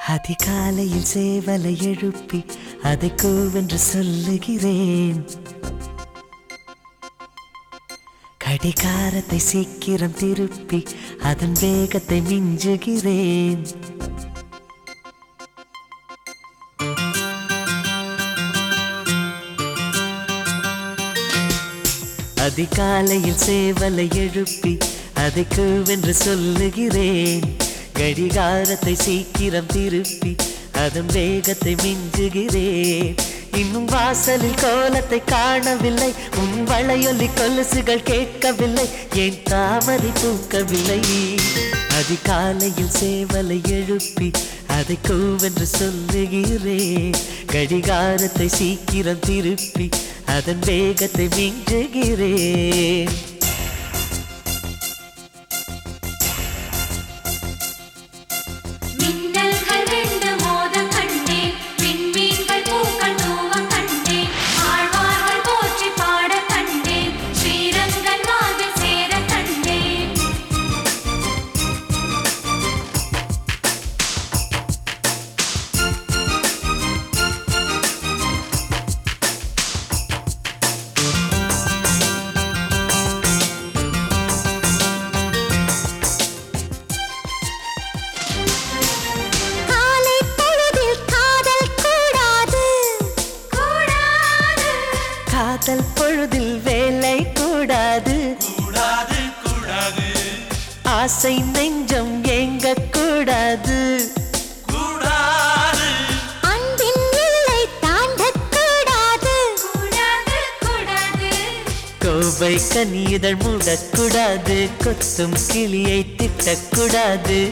அதிகாலையில் சேவலை எழுப்பி அதை கூவென்று சொல்லுகிறேன் கடிகாரத்தை சீக்கிரம் திருப்பி அதன் வேகத்தை மிஞ்சுகிறேன் அதிகாலையில் சேவலை எழுப்பி அதை கூவென்று சொல்லுகிறேன் கடிகாரத்தை சீக்கிரம் திருப்பி அதன் வேகத்தை மிஞ்சுகிறேன் இன்னும் வாசலில் கோலத்தை காணவில்லை உன் வளையொலி கொலுசுகள் கேட்கவில்லை ஏன் தாமரை பூக்கவில்லை அதிகாலையில் சேவலை எழுப்பி அதை கூவென்று சொல்லுகிறேன் கடிகாரத்தை சீக்கிரம் திருப்பி அதன் வேகத்தை மிஞ்சுகிறேன் மின்னல்கள் ரெண்டு மோத கண்டேன் விண்மீன்கள் பூக்கள் தூவ கண்டேன் ஆழ்வார்கள் போற்றி பாட கண்டேன் ஸ்ரீரங்கன் வாழ்வில் சேர கண்டேன் காலை பொழுதில் காதல் கூடாது கூடாது காதல் பொழுதில் வேலை கூடாது கூடாது கூடாது ஆசை நெஞ்சம் ஏங்க கூடாது கூடாது அன்பின் எல்லை தாண்டக் கூடாது கூடாது கூடாது கோவை கனியுதழ் மூடக்கூடாது கொத்தும் கிளியை திட்டக்கூடாது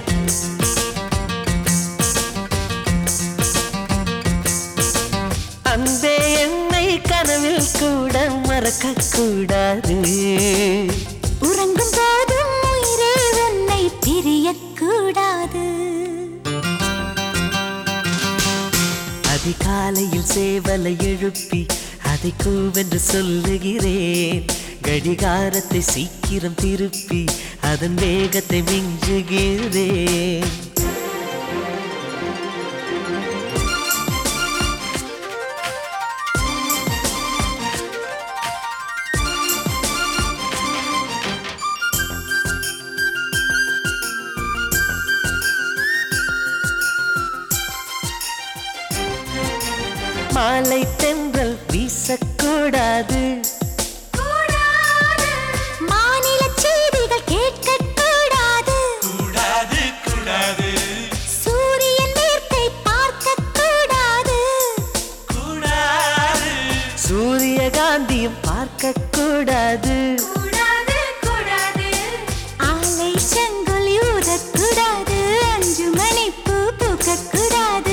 அன்பே என்னை கனவில் கூட மறக்க கூடாது உறங்கும் போதும் உயிரே உன்னை பிரியக்கூடாது அதிகாலையில் சேவலை எழுப்பி அதை கூவென்று சொல்லுகிறேன் கடிகாரத்தை சீக்கிரம் திருப்பி அதன் வேகத்தை மிஞ்சுகிறேன் மாலை தென்றல் வீசக்கூடாது கூடாது மாநில செய்திகள் கேட்கக்கூடாது கூடாது கூடாது சூரியன் மேற்கை பார்க்கக்கூடாது கூடாது சூரியகாந்தியும் பார்க்கக்கூடாது கூடாது கூடாது ஆலை செங்கொலி ஊதக்கூடாது அஞ்சு மணி பூ பூக்கக்கூடாது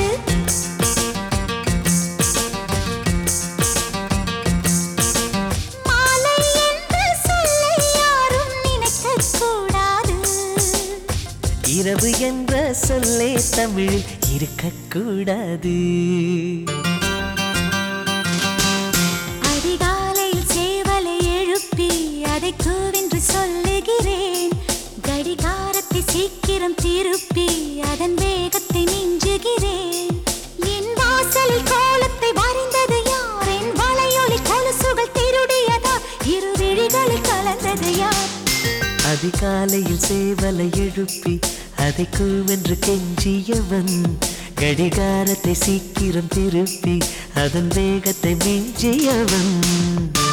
மாலை என்ற சொல்லை யாரும் நினைக்கக்கூடாது இரவு என்ற சொல்லே தமிழில் இருக்கக்கூடாது அதிகாலையில் சேவலை எழுப்பி அதை கூவென்று சொல்லுகிறேன் கடிகாரத்தை சீக்கிரம் திருப்பி அதன் வேகத்தை மிஞ்சுகிறேன் என் வாசலில் கோலத்தை வரைந்தது யார் என் வளையொலி கொலுசுகள் திருடியதா இரு விழிகளில் கலந்தது யார் அதிகாலையில் சேவலை எழுப்பி அதை கூவென்று கெஞ்சியவன் கடிகாரத்தை சீக்கிரம் திருப்பி அதன் வேகத்தை மிஞ்சியவன்